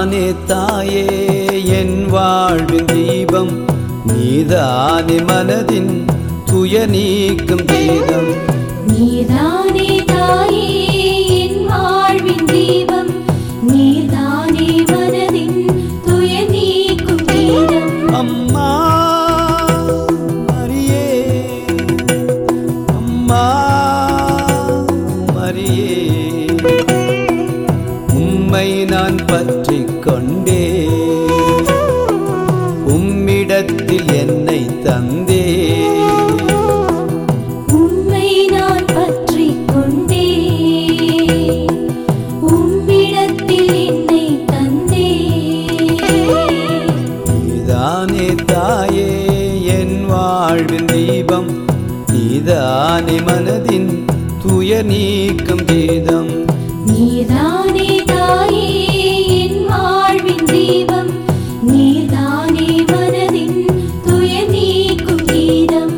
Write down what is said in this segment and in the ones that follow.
நீதானே தாயே என் வாழ்வின் தீபம் நீதானே மனதின் துய நீக்கும் கீதம் நீதானே தாயே என் வாழ்வின் தீபம் நீதானே மனதின் துய நீக்கும் கீதம் அம்மா மரியே அம்மா மரியே உம்மை நான் பற்றிக் கொண்டே உம்மிடத்தில் என்னை தந்தே உம்மை நான் பற்றிக் கொண்டே உம்மிடத்தில் என்னை தந்தே நீதானே தாயே என் வாழ்வின் தீபம் நீதானே மனதின் துய நீக்கும் கீதம் நீதானே தாயே என் வாழ்வின் தீபம் நீதானே மனதின் துய நீக்கும் கீதம்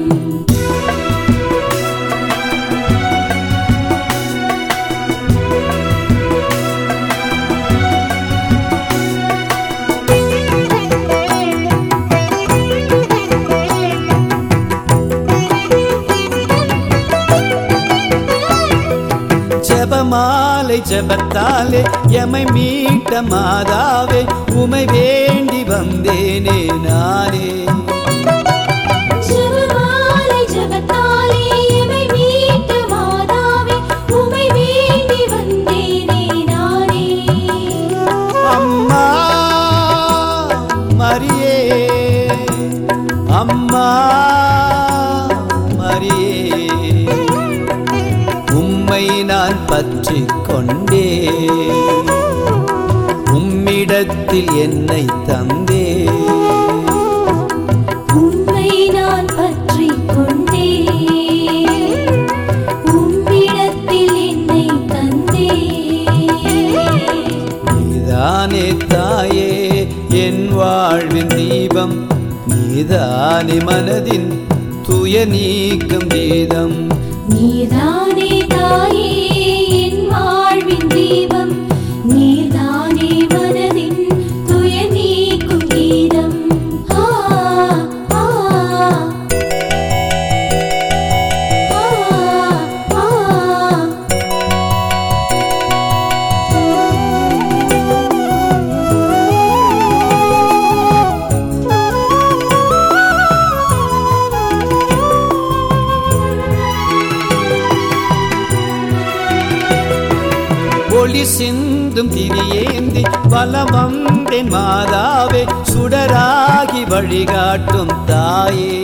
ஜெபமாலை ஜெபத்தாலே எமை மீட்ட மாதாவே உமை வேண்டி வந்தேனே நானே ஜெபமாலை ஜெபத்தாலே எமை மீட்ட மாதாவே உமை வேண்டி வந்தேனே நானே அம்மா மரியே அம்மா மரியே உம்மை நான் பற்றிக் கொண்டே உம்மிடத்தில் என்னை தந்தே உம்மை நான் பற்றிக் கொண்டே உம்மிடத்தில் என்னை தந்தே நீதானே தாயே என் வாழ்வின் தீபம் நீதானே மனதின் துய நீக்கும் கீதம் நீதானே தாயே என் வாழ்வின் தீபம் நீதானே மனதின் துய நீக்கும் கீதம் ஆ ஆ ஆ ஆ ஒளி சிந்தும் திரியேந்தி வலம் வந்தேன் மாதாவே சுடராகி வழிகாட்டும் தாயே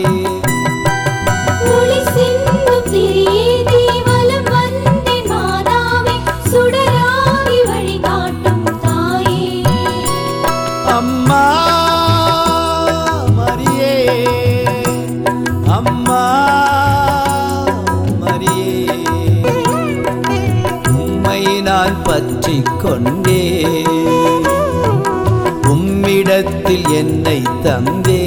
ஒளி சிந்தும் திரியேந்தி வலம் வந்தேன் மாதாவே, சுடராகி வழிகாட்டும் தாயே. அம்மா மரியே அம்மா மரியே உம்மை நான் பற்றிக் கொண்டே உம்மிடத்தில் என்னை தந்தே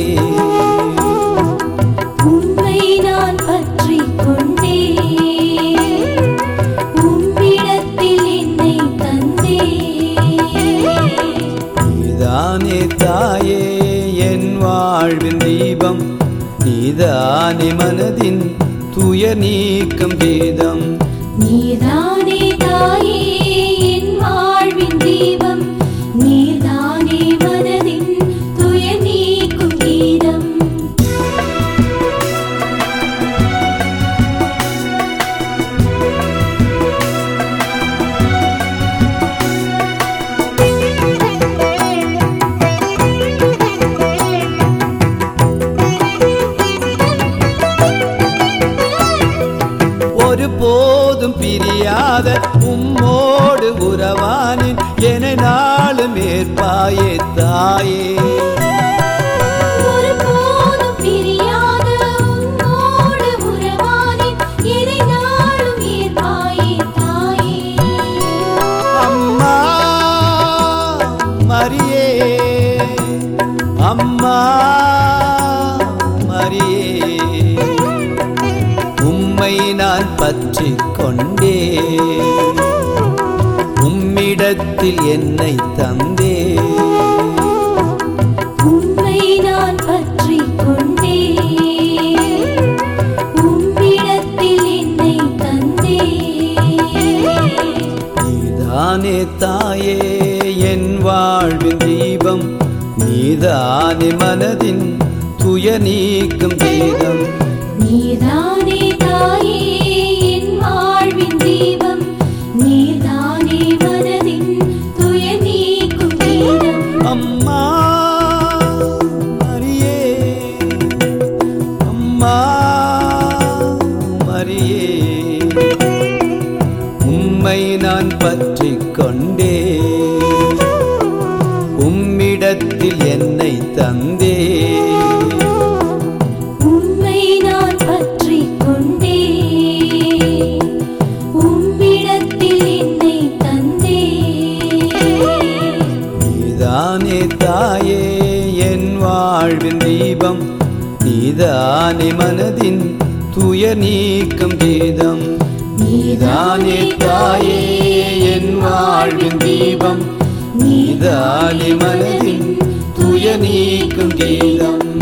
உம்மை நான் பற்றிக் கொண்டே, உம்மிடத்தில் என்னை தந்தே. நீதானே தாயே என் வாழ்வின் தீபம் நீதானே மனதின் துய நீக்கும் கீதம் நீதானே தாயே என் வாழ்வின் தீபம் நீதானே மனதின் துய நீக்கும் கீதம் ஒரு போதும் பிரியாத உம்மோடு உறவானின் என நாளும் ஏற்பாயே தாயே ஒருபோதும் பிரியாத உம்மோடு உறவானே, என்னை நாளும் ஏற்பாயே தாயே. அம்மா மரியே அம்மா மரியே உம்மை நான் பற்றிக் கொண்டே உம்மிடத்தில் என்னை தந்தே நீக்கும் கீதம் நீதானே தாயே என் வாழ்வின் தீபம் நீதானே மனதின் துயர் நீக்கும் கீதம் அம்மா மரியே அம்மா மரியே உம்மை நான் பற்றிக் கொண்டே உம்மிடத்தில் என்னை தந்தே உம்மை நான் பற்றிக் கொண்டே உம்மிடத்தில் என்னை தந்தே நீதானே தாயே என் வாழ்வின் தீபம் நீதானே மனதின் துயர் நீக்கும் கீதம் நீதானே தாயே என் வாழ்வின் தீபம் நீதானே மனதின் துயர் நீக்கும் கீதம்